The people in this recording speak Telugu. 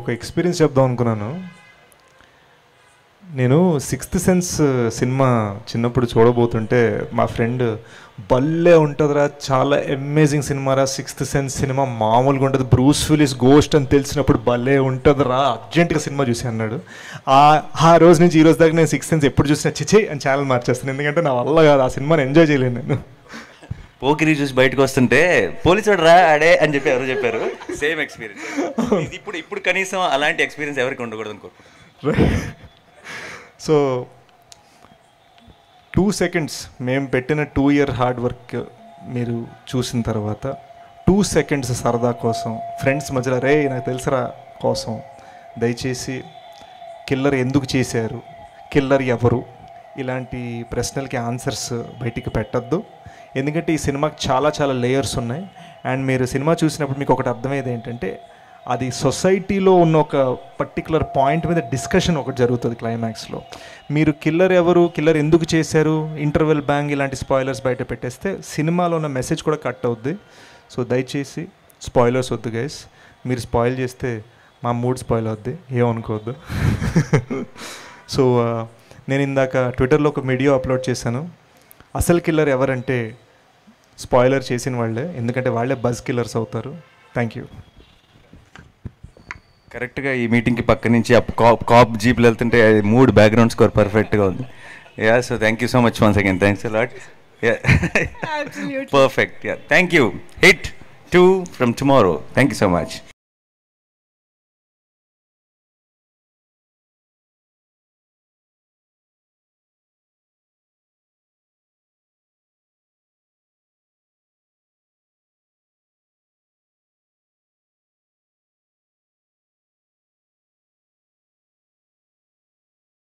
ఒక ఎక్స్పీరియన్స్ చెప్దాం అనుకున్నాను నేను సిక్స్త్ సెన్స్ సినిమా చిన్నప్పుడు చూడబోతుంటే మా ఫ్రెండ్ భలే ఉంటుందిరా చాలా అమేజింగ్ సినిమారా సిక్స్త్ సెన్స్ సినిమా మామూలుగా ఉంటుంది బ్రూస్ ఫిలిస్ గోస్ట్ అని తెలిసినప్పుడు భలే ఉంటుందిరా అర్జెంటుగా సినిమా చూసి అన్నాడు ఆ ఆ రోజు నుంచి ఈ రోజు దాకా నేను సిక్స్త్ సెన్స్ ఎప్పుడు చూసినా చిచే అని ఛానల్ మార్చేస్తాను ఎందుకంటే నా వల్ల కాదు ఆ సినిమాని ఎంజాయ్ చేయలేను నేను పోకిరి చూసి బయటకు వస్తుంటే పోలీసు రా అడే అని చెప్పి ఎవరు చెప్పారు సేమ్ ఎక్స్పీరియన్స్ ఇప్పుడు ఇప్పుడు కనీసం అలాంటి ఎక్స్పీరియన్స్ ఎవరికి ఉండకూడదు అనుకుంటున్నాను సో టూ సెకండ్స్ మేము పెట్టిన టూ ఇయర్ హార్డ్ వర్క్ మీరు చూసిన తర్వాత టూ సెకండ్స్ సరదా కోసం ఫ్రెండ్స్ మధ్యలో రే నాకు తెలుసురా కోసం దయచేసి కిల్లర్ ఎందుకు చేశారు కిల్లర్ ఎవరు ఇలాంటి ప్రశ్నలకి ఆన్సర్స్ బయటికి పెట్టద్దు ఎందుకంటే ఈ సినిమాకి చాలా చాలా లేయర్స్ ఉన్నాయి అండ్ మీరు సినిమా చూసినప్పుడు మీకు ఒకటి అర్థమయ్యేది ఏంటంటే అది సొసైటీలో ఉన్న ఒక పర్టికులర్ పాయింట్ మీద డిస్కషన్ ఒకటి జరుగుతుంది క్లైమాక్స్లో మీరు కిల్లర్ ఎవరు కిల్లర్ ఎందుకు చేశారు ఇంటర్వెల్ బ్యాంగ్ ఇలాంటి స్పాయిలర్స్ బయట పెట్టేస్తే సినిమాలో ఉన్న మెసేజ్ కూడా కట్ అవుద్ది సో దయచేసి స్పాయిలర్స్ వద్దు గైస్ మీరు స్పాయిల్ చేస్తే మా మూడ్ స్పాయిల్ అవుద్ది ఏమనుకోవద్దు సో ఆ, నేను ఇందాక ట్విట్టర్లో ఒక వీడియో అప్లోడ్ చేశాను అసలు కిల్లర్ ఎవరంటే స్పాయిలర్ చేసిన వాళ్ళే ఎందుకంటే వాళ్ళే బజ్ కిల్లర్స్ అవుతారు థ్యాంక్ యూ కరెక్ట్గా ఈ మీటింగ్కి పక్క నుంచి అప్ కాప్ కాప్ జీప్లు వెళ్తుంటే మూడ్ బ్యాక్గ్రౌండ్ స్కోర్ పర్ఫెక్ట్గా ఉంది yeah so thank you so much once again thanks lot Absolutely. Perfect yeah thank you hit two from tomorrow thank you so much